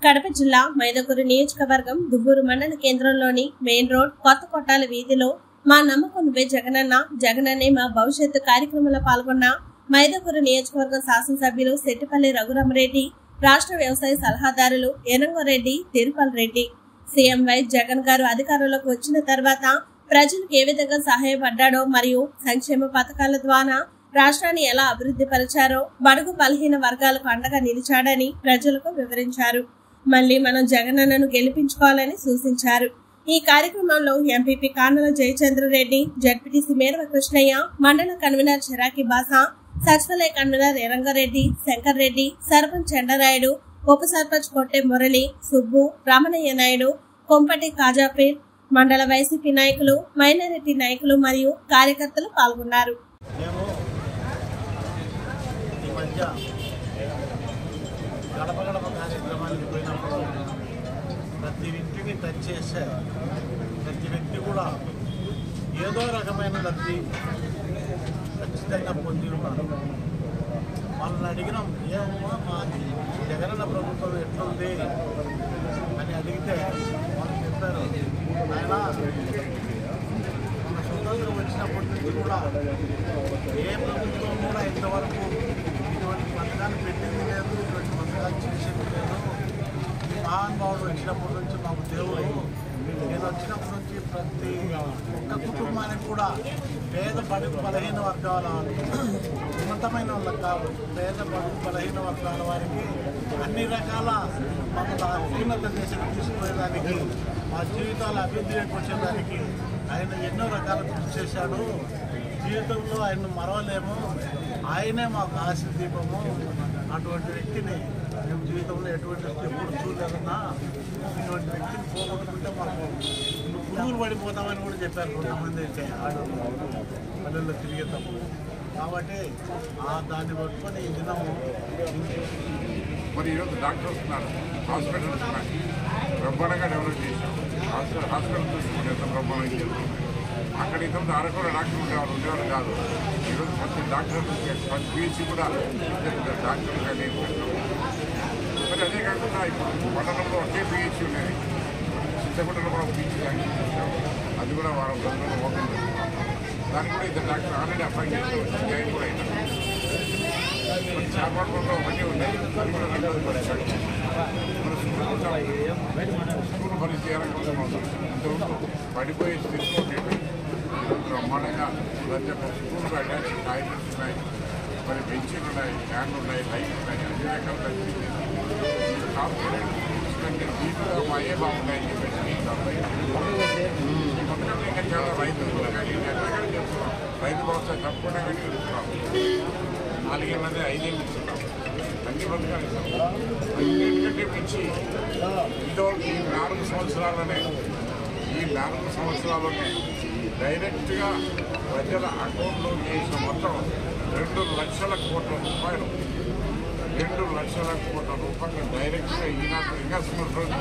కడప జిల్లా మైదకూరు నియోజకవర్గం దుబ్బూరు మండల కేంద్రంలోని మెయిన్ రోడ్ కొత్త కొట్టాల వీధిలో మా నమ్మకం నువ్వే జగనన్న జగనన్నే మా భవిష్యత్తు కార్యక్రమంలో పాల్గొన్న మైదకూరు నియోజకవర్గం శాసనసభ్యులు సెట్టిపల్లి రఘురామరెడ్డి రాష్ట్ర వ్యవసాయ సలహాదారులు ఎనంగరెడ్డి తిరుపల్ రెడ్డి సీఎం వై జగన్ గారు అధికారంలోకి వచ్చిన తర్వాత ప్రజలకు ఏ విధంగా సహాయపడ్డాడో మరియు సంక్షేమ పథకాల ద్వారా రాష్ట్రాన్ని ఎలా అభివృద్ధి పరిచారో బడుగు బలహీన వర్గాలకు అండగా నిలిచాడని ప్రజలకు వివరించారు మళ్లీ మనం జగనన్నను గెలిపించుకోవాలని సూచించారు ఈ కార్యక్రమంలో ఎంపీపీ కానల జయచంద్రరెడ్డి జడ్పీటీసీ మేరవ కృష్ణయ్య మండల కన్వీనర్ చిరాకి బాసా సచివాలయ కన్వీనర్ ఎరంగారెడ్డి శంకర్ రెడ్డి సర్పంచ్ చెండరాయుడు ఉప సర్పంచ్ కొట్టె మురళి సుబ్బు రామనయ్య నాయుడు కొంపటి కాజాపీర్ మండల వైసీపీ నాయకులు మైనారిటీ నాయకులు మరియు కార్యకర్తలు పాల్గొన్నారు మేము ఈ మధ్య గడప గడప కార్యక్రమానికి పోయినప్పుడు ప్రతి ఇంటిని టచ్ చేసే ప్రతి వ్యక్తి కూడా ఏదో రకమైన లబ్ధి ఖచ్చితంగా పొంది ఉన్నారు వాళ్ళని అడిగినాం ఏమమ్మా మా జగనన్న ప్రభుత్వం ఎట్లుంది అని అడిగితే వాళ్ళు చెప్పారు ఆయన మన స్వతంత్రం వచ్చినప్పటి నుంచి కూడా ఏ ప్రభుత్వం కూడా ఇంతవరకు ఇటువంటి పథకాన్ని పెట్టింది లేదు ఇటువంటి పథకాలు చేసింది లేదు ఈ మహానుభావుడు వచ్చినప్పటి నుంచి మాకు దేవుడు నేను వచ్చినప్పటి నుంచి ప్రతి ఒక్క కుటుంబానికి కూడా పేద బడుగు బలహీన వర్గాల ఉన్నతమైన వాళ్ళకి కాదు పేద బడుగు బలహీన వర్గాల వారికి అన్ని రకాల మమ్మల్ని అత్యున్నత దేశం తీసుకుపోయేదానికి మా జీవితాల అభివృద్ధిలోకి వచ్చేదానికి ఆయన ఎన్నో రకాల కృషి చేశాడు జీవితంలో ఆయన మరవలేము ఆయనే మాకు ఆశ దీపము అటువంటి వ్యక్తిని మేము జీవితంలో ఎటువంటి వ్యక్తి ఎప్పుడు చూడలేదన్నా ఇటువంటి వ్యక్తిని పోగొట్టుకుంటే మాకు నువ్వు పురుగులు పడిపోతామని కూడా చెప్పారు కొంతమంది అయితే ఆడవాళ్ళు పల్లెల్లో తిరిగేటప్పుడు కాబట్టి ఆ దాన్ని పట్టుకొని ఈ దినము మరి ఈరోజు డాక్టర్స్ ఉన్నారు హాస్పిటల్స్ ఉన్నాయి బ్రహ్మాండంగా డెవలప్ చేశాం హాస్పిటల్ హాస్పిటల్ చూసుకుంటే ఎంత బ్రహ్మాండంగా జరుగుతుంది అక్కడ ఇంత అరకొర డాక్టర్ ఉండేవాళ్ళు ఉండేవాళ్ళు కాదు ఈరోజు ప్రతి డాక్టర్ ప్రతి పీహెచ్సి కూడా ఇద్దరు డాక్టర్లుగా నేర్పిస్తున్నాం మరి అదే కాకుండా ఇప్పుడు మండలంలో ఒకే పిహెచ్సి ఉండేది చింతకుంటలో కూడా పిహెచ్సి చేశాం అది కూడా వారం రోజుల్లో ఓపెన్ చేస్తున్నాం దానికి కూడా ఇద్దరు డాక్టర్ ఆల్రెడీ అపాయింట్ చేసి జాయిన్ కూడా అయినారు మన చేపట్లో ఒకటి ఉన్నాయి అది కూడా రెండోది పరిచయం మన స్కూల్ కూడా స్కూల్ పరిస్థితి ఏ రకంగా ఉంటుంది ఇంతవరకు పడిపోయే స్థితిలో ఉండేవి ఈరోజు బ్రహ్మాండంగా ప్రతి ఒక్క స్కూల్ అటాచ్ టాయిలెట్స్ ఉన్నాయి మరి బెంచీలు ఉన్నాయి ఫ్యాన్లు ఉన్నాయి లైట్లు ఉన్నాయి అన్ని రకాల పరిస్థితి కార్పొరేట్ స్కూల్స్ కంటే వీటిలో మాయే బాగున్నాయని చెప్పేసి ఈ పథకాలు ఇంకా చాలా రైతులు కూడా కానీ ఎక్కడికైనా చెప్తున్నాం రైతు భరోసా తప్పకుండా కానీ ఇస్తున్నాం నాలుగేళ్ళదే ఐదేళ్ళు ఇస్తున్నాం అన్ని పథకాలు ఇస్తాం అన్నిటికంటే మించి ఇంతవరకు ఈ నాలుగు సంవత్సరాలనే ఈ నాలుగు సంవత్సరాల్లోనే డైరెక్ట్గా ప్రజల అకౌంట్లో చేసిన మొత్తం రెండు లక్షల కోట్ల రూపాయలు రెండు లక్షల కోట్ల రూపాయలు డైరెక్ట్గా ఈనాడు ఇంకా సంవత్సరం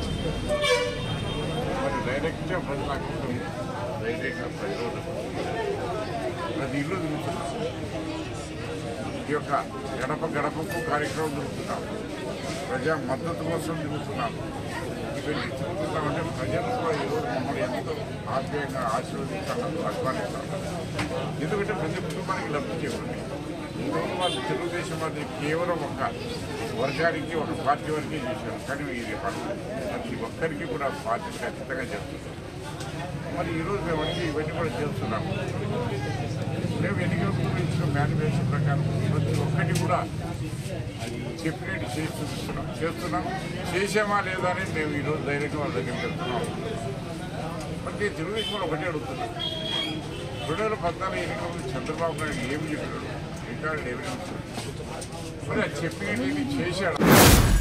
మరి డైరెక్ట్గా ప్రజల అకౌంట్ డైరెక్ట్గా ప్రజలు ప్రతి ఇల్లు తిరుగుతున్నాం ఈ యొక్క గడప గడపకు కార్యక్రమం జరుగుతున్నాం ప్రజా మద్దతు కోసం తిరుగుతున్నాం ఇవన్నీ తిరుగుతున్నామంటే ప్రజలు కూడా ఈరోజు మమ్మల్ని ఎంతో ఆత్మీయంగా ఆశీర్వదించాలని ఆహ్వానిస్తాం ఎందుకంటే ప్రతి కుటుంబానికి లబ్ధి చేయండి ఈరోజు వాళ్ళు తెలుగుదేశం వాళ్ళు కేవలం ఒక వర్గానికి ఒక పార్టీ వరకే చేశారు కానీ ఇది ప్రతి ఒక్కరికి కూడా పార్టీ ఖచ్చితంగా చేస్తున్నారు మరి ఈరోజు మేము అన్ని ఇవన్నీ కూడా చేస్తున్నాము మేము ఎన్నికల ముందు ఇచ్చిన మేనిఫెస్టో ప్రకారం ప్రతి ఒక్కటి కూడా చెప్పినట్టు చేసి చూపిస్తున్నాం చేస్తున్నాం చేసామా లేదా అని మేము ఈరోజు ధైర్యంగా వాళ్ళ దగ్గరికి వెళ్తున్నాం మరి తెలుగుదేశం వాళ్ళు ఒకటే అడుగుతున్నాం రెండు వేల పద్నాలుగు ఎన్నికల ముందు చంద్రబాబు నాయుడు ఏమి చెప్పాడు రికార్డు ఎవిడెన్స్ మరి అది చెప్పినట్టు చేశాడు